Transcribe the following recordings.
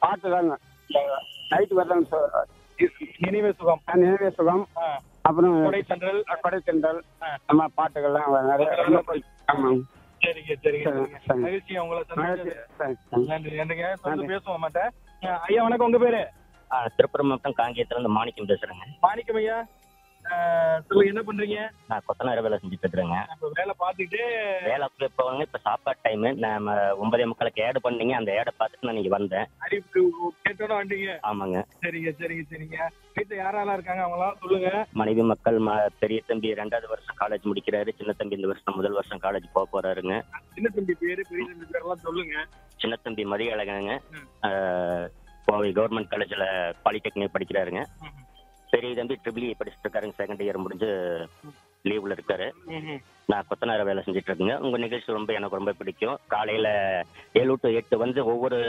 பாட்டு தாங்க நைட்டு வரலாங்க நினைவே சுகம் நினைவே சுகம் ஆ. அப்புறம் கொடை தென்றல் கொடை தென்றல் ஆ. நம்ம பாட்டுகள்லாம் நிறைய ரொம்ப பிடிக்கும். ஆமாங்க சரிங்க சரிங்க சரி, சரிங்க. சரி. மகிழ்ச்சி உங்களை மகிழ்ச்சி. சந்திச்சது சரி, சரி. நன்றி நன்றிங்க தொடர்ந்து நன்றி. பேசுவோம் மாட்டேன் ஐயா வணக்கம் உங்க பேரு திருப்பூர் மாவட்டம் காங்கேயத்துல இருந்து மாணிக்கம் பேசுறேங்க மாணிக்கம் ஐயா ஆஹ் சொல்லுங்க என்ன பண்றீங்க நான் கொத்தனார் வேலை செஞ்சுட்டு இருக்கிறேங்க இப்ப வேலை பார்த்துட்டு வேலைக்கு இப்போ வந்து இப்போ சாப்பாடு டைம் நம்ம ஒன்பதே முக்காலுக்கு ஏடு பண்ணீங்க அந்த ஏடை பார்த்துட்டு நான் இங்கே வந்தேன் அறிவிப்பு கேட்டோட வந்தீங்க ஆமாங்க சரிங்க சரிங்க சரிங்க வீட்டுல யாரெல்லாம் இருக்காங்க அவங்களாம் சொல்லுங்க மனைவி மக்கள் ம பெரிய தம்பி ரெண்டாவது வருஷம் காலேஜ் முடிக்கிறாரு சின்ன தம்பி இந்த வருஷம் முதல் வருஷம் காலேஜ் போக போறாருங்க சின்ன தம்பி பேரு பெரிய தம்பி பேரெல்லாம் சொல்லுங்க சின்ன தம்பி மதிய அழகங்க ம். ஆஹ், கோவை கவர்மெண்ட் காலேஜில் பாலிடெக்னிக் படிக்கிறாருங்க ம்ஹும். பெரிய தம்பி ட்ரிபிள் இ படிச்சுட்டு இருக்காருங்க செகண்ட் இயர் முடிஞ்சு லீவ்ல இருக்காரு நான் கொத்தனார வேலை செஞ்சுட்டு இருக்கேங்க உங்க நிகழ்ச்சி ரொம்ப எனக்கு ரொம்ப பிடிக்கும் காலையில ஏழு டு எட்டு வந்து ஒவ்வொரு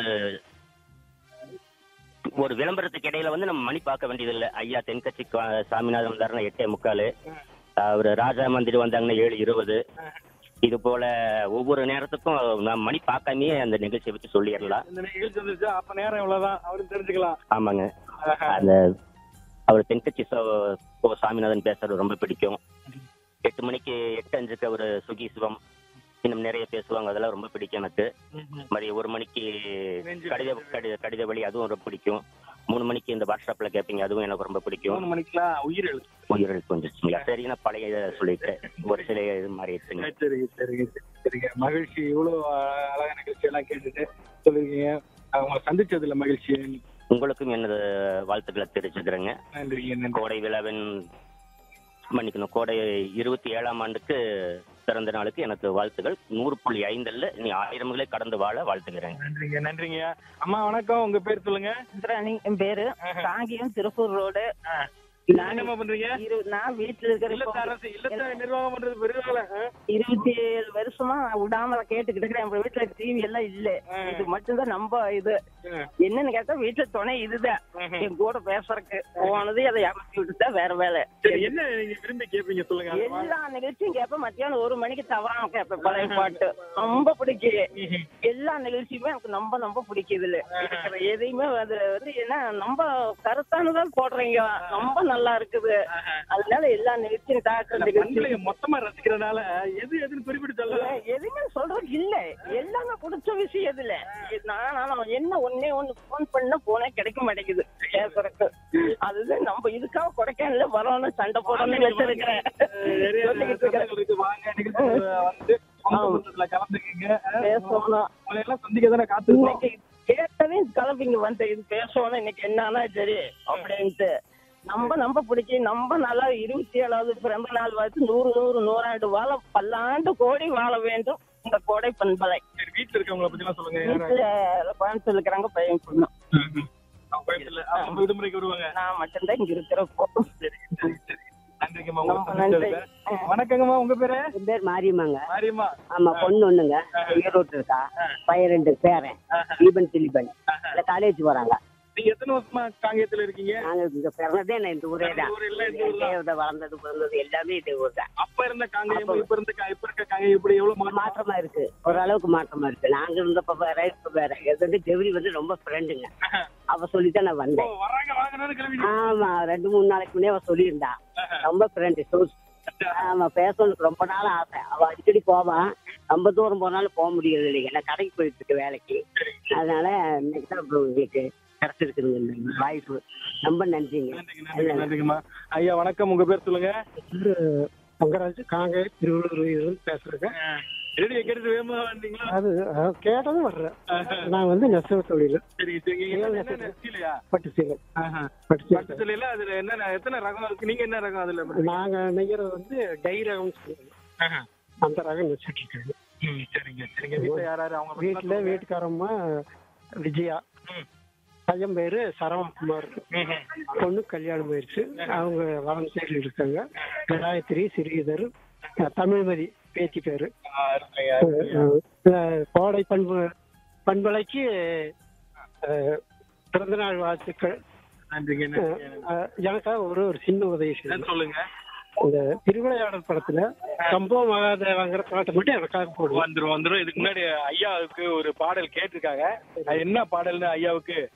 ஒரு விளம்பரத்துக்கு இடையில வந்து நம்ம மணி பார்க்க வேண்டியதில்லை ஐயா தென்கட்சி கா- சாமிநாதன் வந்தாருன்னா எட்டே முக்கால் அவர் ராஜா மந்திரி வந்தாங்கன்னா ஏழு இருபது இது போல ஒவ்வொரு நேரத்துக்கும் நான் மணி பார்க்காமயே அந்த நிகழ்ச்சியை பற்றி சொல்லிடலாம் இந்த நிகழ்ச்சி வந்துச்சு அப்ப நேரம் இவ்வளவுதான் அவரும் தெரிஞ்சுக்கலாம் ஆமாங்க அந்த அவர் தென்கட்சி சோ- கோ சாமிநாதன் பேசுறது ரொம்ப பிடிக்கும் எட்டு மணிக்கு எட்டு அஞ்சுக்கு அவர் சுகி சிவம் இன்னும் நிறைய பேசுவாங்க அதெல்லாம் ரொம்ப பிடிக்கும் எனக்கு மதியம் ஒரு மணிக்கு நெஞ்சு கடித கடித கடித வழி அதுவும் ரொம்ப பிடிக்கும் மூணு மணிக்கு இந்த வாட்ஸ்அப்ல கேட்பீங்க அதுவும் எனக்கு ரொம்ப பிடிக்கும் மூணு மணிக்கெல்லாம் உயிர் எழுத்து உயிரிழப்பு வந்துச்சுங்களா சரி நான் பழைய இதை சொல்லிட்டேன் ஒரு சில இது மாறிடுச்சுங்க சரிங்க சரிங்க சரிங்க மகிழ்ச்சி இவ்வளவு அஹ், அழகான நிகழ்ச்சி எல்லாம் கேட்டுட்டு சொல்லிருக்கீங்க உங்களை சந்திச்சதுல மகிழ்ச்சி உங்களுக்கும் எனது வாழ்த்துக்களை தெரிவிச்சுக்கிறேங்க நன்றிங்க நன்றி கோடை விழாவின் மன்னிக்கணும் கோடை இருபத்தி ஏழாம் ஆண்டுக்கு பிறந்த நாளுக்கு எனக்கு வாழ்த்துக்கள் நூறு புள்ளி ஐந்துல நீ ஆயிரங்களே கடந்து வாழ வாழ்த்துக்கிறேன் நன்றிங்க நன்றிங்க அம்மா வணக்கம் உங்க பேர் சொல்லுங்க இந்திராணி என் பேரு காங்கியம் திருப்பூர் ரோடு நான் என்னம்மா பண்றீங்க இரு- நான் வீட்டுல இருக்கிற இல்லத்த இப்போ அரசு இல்லத்த நிர்வாகம் பண்றது பெரிய வேலை ஆ? இருபத்தி ஏழு வருஷமா நான் விடாம கேட்டுக்கிட்டு இருக்கிறேன் எங்க வீட்டுல டிவி எல்லாம் இல்ல இது மட்டும்தான் நம்ம இது ஆ. என்னன்னு கேட்டா வீட்டுல துணை இதுதான் என் கூட பேசுறதுக்கு போனது அதை அமர்த்தி விட்டுட்டா வேற வேலை சரி என்ன நீங்க விரும்பி கேப்பீங்க சொல்லுங்க அது வா- எல்லா நிகழ்ச்சியும் கேட்பேன் மத்தியானம் ஒரு மணிக்கு தவறாம கேட்பேன் பழைய பாட்டு ரொம்ப பிடிக்கும் எல்லா நிகழ்ச்சியுமே எனக்கு ரொம்ப ரொம்ப பிடிக்குது இல்ல இருக்கிற எதையுமே அது வந்து என்ன ரொம்ப கருத்தானதான் போடுறீங்க ரொம்ப நல்லா இருக்குது அதனால எல்லா நிகழ்ச்சியும் டாக்டர் நிகழ்ச்சி பண்புலைய மொத்தமா ரசிக்கிறதுனால எது எதுன்னு குறிப்பிட்டு சொல்லல எதுவுமே சொல்றது இல்ல எல்லாமே பிடிச்ச விஷயம் இதுல நான் நான் என்ன ஒன்னே ஒண்ணு போன் பண்ண போனே கிடைக்க மாட்டேங்குது பேசுறதுக்கு அதுதான் நம்ம இதுக்காக கொடைக்கானல வரணும் சண்டை போடணும்னு வச்சிருக்கிறேன் நிறைய சொல்லிக்கிட்டு இருக்கிறேன். சந்தேகங்கள் இருக்கு. வாங்க நிகழ்ச்சியில வந்து பங்கு பெற்றதுல கலந்துக்கங்க பேசணும் உங்களை எல்லாம் சந்திக்க தானே காத்திருக்கோம் இன்னைக்கு கேட்டவே கிளம்பிங்க வந்து இது பேசணும் இன்னைக்கு என்னன்னா சரி அப்படின்ட்டு நம்ம நம்ம பிடிச்சி நம்ம நல்லா இருபத்தி ஏழாவது பிறந்த நாள் பார்த்து நூறு நூறு நூறாண்டு வாழ பல்லாண்டு கோடி வாழ வேண்டும் இந்த கோடை பண்பலை சரி வீட்டுல இருக்கவங்கள பத்தி எல்லாம் சொல்லுங்க யாரு? வீட்டுல கோயம்புத்தூர் இருக்கிறாங்க பையன் பொண்ணு அவங்க கோயம்புத்தூர்ல அவங்க விடுமுறைக்கு வருவாங்க நான் மட்டும்தான் இங்க இருக்கிறப்போ சரி சரி சரி நன்றிங்கம்மா உங்களை ரொம்ப நன்றி சந்திச்சதுக்கு. வணக்கங்கம்மா உங்க பேரு என் பேர் மாரியம்மாங்க மாரியம்மா ஆமா பொண்ணு ஒண்ணுங்க ஈரோட்டு இருக்கா பையன் ரெண்டு பேரன் தீபன் திலீபன் இல்ல காலேஜ் போறாங்க நீங்க எத்தனை வருஷமா காங்கேயத்துல இருக்கீங்க நாங்க இங்க பிறந்ததே நான் இந்த ஊரே தான் ஊர் எல்லாம் இந்த ஊர் தான். இங்கே வளர்ந்தது பிறந்தது எல்லாமே இந்த ஊர் தான் அப்ப இருந்த காங்கேயம் இப்ப இருந்த கா- இப்ப இருக்க காங்கேயம் இப்படி எவ்வளவு மாற்றம் மாற்றமா இருக்கு ஓரளவுக்கு மாற்றமா இருக்கு நாங்க இருந்தப்ப வேற இப்ப வேற இது வந்து கெவுரி வந்து ரொம்ப ஃப்ரெண்டுங்க அவ சொல்லித்தான் நான் ஓ, வந்தேன் வர்றாங்க வாங்கன்னு கிளம்பி ஆமா ரெண்டு மூணு நாளைக்கு முன்னே அவ சொல்லியிருந்தா ரொம்ப ஃப்ரெண்டு ஆமா பேசணுக்கு ரொம்ப நாள் ஆசை அவ அடிக்கடி போவான் ரொம்ப தூரம் போனாலும் போக முடியறது இல்லைங்க நான் கடைக்கு போயிட்டு இருக்கு வேலைக்கு அதனால இன்னைக்கு தான் அப்புறம் உங்களுக்கு கிடைச்சிருக்குங்க இந்த வாய்ப்பு ரொம்ப நன்றிங்க நன்றிங்க, நன்றிங்க, நன்றிங்கம்மா ஐயா வணக்கம் உங்க பேர் சொல்லுங்க தங்கராஜ் காங்க திருவள்ளூர் பேசுறேங்க ரேடியோ கேட்டுட்டு வேகமா வந்தீங்களா அது அஹ், கேட்டதும் வர்றேன் நான் வந்து நெசவு தொழில் சரி சரி என்ன என்ன நெத்திலையா பட்டு சீலை பட்டு சீலை பட்டு சிலையில அதுல என்ன எத்தனை ரகம் இருக்கு நீங்க என்ன ரகம் அதுல நாங்க நெய்யறது வந்து டை ரகம்னு சொல்லுவோம் அந்த ரகம் வச்சுட்டு இருக்காங்க ம், சரிங்க சரிங்க வீட்டுல யார் யாரு அவங்க பத்தி வீட்டுல சொல்லுங்க. வீட்டுக்காரம்மா விஜயா ம். பையன் பேரு சரவணகுமார் பொண்ணு கல்யாணம் ஆயிடுச்சு அவங்க வளம் சைடில் இருக்காங்க காயத்ரி ஸ்ரீதர் அஹ், தமிழ்மதி பேத்தி பேரு ஆ, அருமையா, அஹ், அஹ், கோடை பண்பு பண்பலைக்கு அஹ், பிறந்தநாள் வாழ்த்துக்கள் நன்றிங்க நன்றிங்க. அஹ், எனக்காக ஒரு ஒரு சின்ன உதவி செய்யுங்க என்ன சொல்லுங்க இந்த திருவிளையாடல் படத்துல கம்போ மகாதேவாங்கிற பாட்டை மட்டும் எனக்காக போடுவோம் வந்துரும் வந்துரும் இதுக்கு முன்னாடி ஐயாவுக்கு ஒரு பாடல் கேட்டிருக்காங்க அது என்ன பாடல்னு ஐயாவுக்கு